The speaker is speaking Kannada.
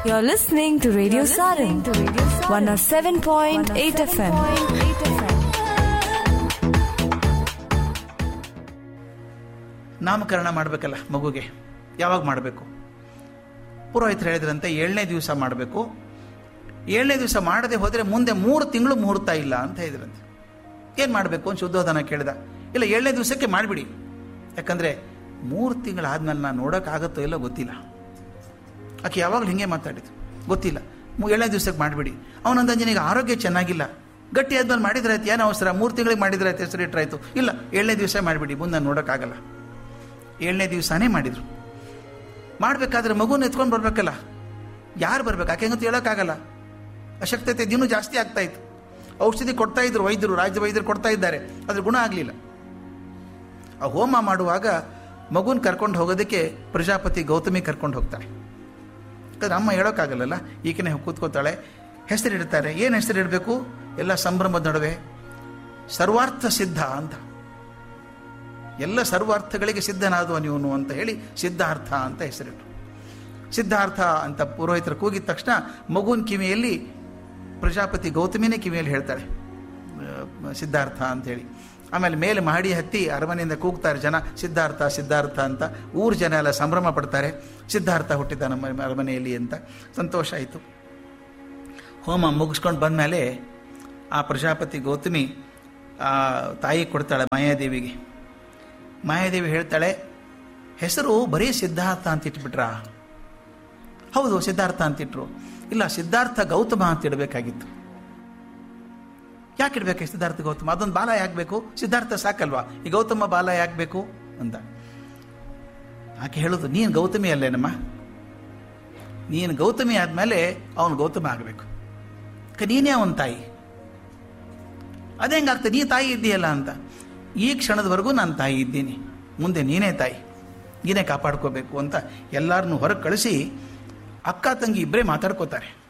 You're listening to Radio Sarin, 107.8 FM. ನಾಮಕರಣ ಮಾಡಬೇಕಲ್ಲ ಮಗುಗೆ ಯಾವಾಗ ಮಾಡಬೇಕು ಪುರೋಹಿತರು ಹೇಳಿದ್ರಂತೆ ಏಳನೇ ದಿವಸ ಮಾಡಬೇಕು ಏಳನೇ ದಿವಸ ಮಾಡದೆ ಹೋದರೆ ಮುಂದೆ ಮೂರು ತಿಂಗಳು ಮುಹೂರ್ತ ಇಲ್ಲ ಅಂತ ಹೇಳಿದ್ರಂತೆ ಏನು ಮಾಡಬೇಕು ಅಂತ ಶುದ್ಧೋಧನ ಕೇಳಿದ ಇಲ್ಲ ಏಳನೇ ದಿವಸಕ್ಕೆ ಮಾಡಿಬಿಡಿ ಯಾಕಂದರೆ ಮೂರು ತಿಂಗಳಾದ್ಮೇಲೆ ನಾನು ನೋಡೋಕ್ಕಾಗತ್ತೋ ಇಲ್ಲೋ ಗೊತ್ತಿಲ್ಲ ಆಕೆ ಯಾವಾಗಲೂ ಹಿಂಗೆ ಮಾತಾಡಿದ್ದು ಗೊತ್ತಿಲ್ಲ ಮೂ ಏಳನೇ ದಿವಸಕ್ಕೆ ಮಾಡಿಬಿಡಿ ಅವನಂದಂಜನಿಗೆ ಆರೋಗ್ಯ ಚೆನ್ನಾಗಿಲ್ಲ ಗಟ್ಟಿ ಆದ್ಮೇಲೆ ಮಾಡಿದ್ರಾಯ್ತು ಏನು ಅವಸರ ಮೂರು ತಿಂಗಳಿಗೆ ಮಾಡಿದ್ರಾಯ್ತು ಹೆಸರು ಇಟ್ರಾಯ್ತು ಇಲ್ಲ ಏಳನೇ ದಿವಸ ಮಾಡಿಬಿಡಿ ಮುಂದೆ ನಾನು ನೋಡೋಕ್ಕಾಗಲ್ಲ ಏಳನೇ ದಿವಸನೇ ಮಾಡಿದರು ಮಾಡಬೇಕಾದ್ರೆ ಮಗುನ ಎತ್ಕೊಂಡು ಬರಬೇಕಲ್ಲ ಯಾರು ಬರ್ಬೇಕು ಆಕೆ ಹೆಂಗಂತ ಹೇಳೋಕ್ಕಾಗಲ್ಲ ಅಶಕ್ತತೆ ದಿನೂ ಜಾಸ್ತಿ ಆಗ್ತಾ ಇತ್ತು ಔಷಧಿ ಕೊಡ್ತಾ ಇದ್ರು ವೈದ್ಯರು ರಾಜ್ಯ ವೈದ್ಯರು ಕೊಡ್ತಾ ಇದ್ದಾರೆ ಅದ್ರ ಗುಣ ಆಗಲಿಲ್ಲ ಆ ಹೋಮ ಮಾಡುವಾಗ ಮಗುನ ಕರ್ಕೊಂಡು ಹೋಗೋದಕ್ಕೆ ಪ್ರಜಾಪತಿ ಗೌತಮಿ ಕರ್ಕೊಂಡು ಹೋಗ್ತಾಳೆ ಯಾಕಂದ್ರೆ ಅಮ್ಮ ಹೇಳೋಕ್ಕಾಗಲ್ಲಲ್ಲ ಈಕೆನೇ ಕೂತ್ಕೋತಾಳೆ ಹೆಸರಿಡ್ತಾರೆ ಏನು ಹೆಸರಿಡಬೇಕು ಎಲ್ಲ ಸಂಭ್ರಮದ ನಡುವೆ ಸರ್ವಾರ್ಥ ಸಿದ್ಧ ಅಂತ ಎಲ್ಲ ಸರ್ವಾರ್ಥಗಳಿಗೆ ಸಿದ್ಧನಾದವ ನೀವನು ಅಂತ ಹೇಳಿ ಸಿದ್ಧಾರ್ಥ ಅಂತ ಹೆಸರಿಟ್ಟರು ಸಿದ್ಧಾರ್ಥ ಅಂತ ಪುರೋಹಿತರು ಕೂಗಿದ ತಕ್ಷಣ ಮಗುವಿನ ಕಿವಿಯಲ್ಲಿ ಪ್ರಜಾಪತಿ ಗೌತಮಿನೇ ಕಿವಿಯಲ್ಲಿ ಹೇಳ್ತಾಳೆ ಆ, ಸಿದ್ಧಾರ್ಥ ಅಂತೇಳಿ ಆಮೇಲೆ ಮೇಲೆ ಮಹಡಿ ಹತ್ತಿ ಅರಮನೆಯಿಂದ ಕೂಗ್ತಾರೆ ಜನ ಸಿದ್ಧಾರ್ಥ ಸಿದ್ಧಾರ್ಥ ಅಂತ ಊರು ಜನ ಎಲ್ಲ ಸಂಭ್ರಮ ಪಡ್ತಾರೆ ಸಿದ್ಧಾರ್ಥ ಹುಟ್ಟಿದ ನಮ್ಮ ಅರಮನೆಯಲ್ಲಿ ಅಂತ ಸಂತೋಷ ಆಯಿತು ಹೋಮ ಮುಗಿಸ್ಕೊಂಡು ಬಂದಮೇಲೆ ಆ ಪ್ರಜಾಪತಿ ಗೌತಮಿ ಆ ತಾಯಿ ಕೊಡ್ತಾಳೆ ಮಾಯಾದೇವಿಗೆ ಮಾಯಾದೇವಿ ಹೇಳ್ತಾಳೆ ಹೆಸರು ಬರೀ ಸಿದ್ಧಾರ್ಥ ಅಂತ ಇಟ್ಬಿಟ್ರಾ ಹೌದು ಸಿದ್ಧಾರ್ಥ ಅಂತಿಟ್ರು ಇಲ್ಲ ಸಿದ್ಧಾರ್ಥ ಗೌತಮ ಅಂತ ಇಡಬೇಕಾಗಿತ್ತು ಯಾಕೆ ಇಡಬೇಕು ಸಿದ್ಧಾರ್ಥ ಗೌತಮ ಅದೊಂದು ಬಾಲ ಯಾಕಬೇಕು ಸಿದ್ಧಾರ್ಥ ಸಾಕಲ್ವಾ ಈ ಗೌತಮ ಬಾಲ ಯಾಕಬೇಕು ಅಂತ ಆಕೆ ಹೇಳೋದು ನೀನು ಗೌತಮಿ ಅಲ್ಲೇನಮ್ಮ ನೀನು ಗೌತಮಿ ಆದಮೇಲೆ ಅವನು ಗೌತಮ ಆಗಬೇಕು ನೀನೇ ಅವನ ತಾಯಿ ಅದೇ ಹೆಂಗಾಗ್ತದೆ ನೀ ತಾಯಿ ಇದ್ದೀಯಲ್ಲ ಅಂತ ಈ ಕ್ಷಣದವರೆಗೂ ನಾನು ತಾಯಿ ಇದ್ದೀನಿ ಮುಂದೆ ನೀನೇ ತಾಯಿ ನೀನೇ ಕಾಪಾಡ್ಕೋಬೇಕು ಅಂತ ಎಲ್ಲರನ್ನೂ ಹೊರಗೆ ಕಳಿಸಿ ಅಕ್ಕ ತಂಗಿ ಇಬ್ಬರೇ ಮಾತಾಡ್ಕೋತಾರೆ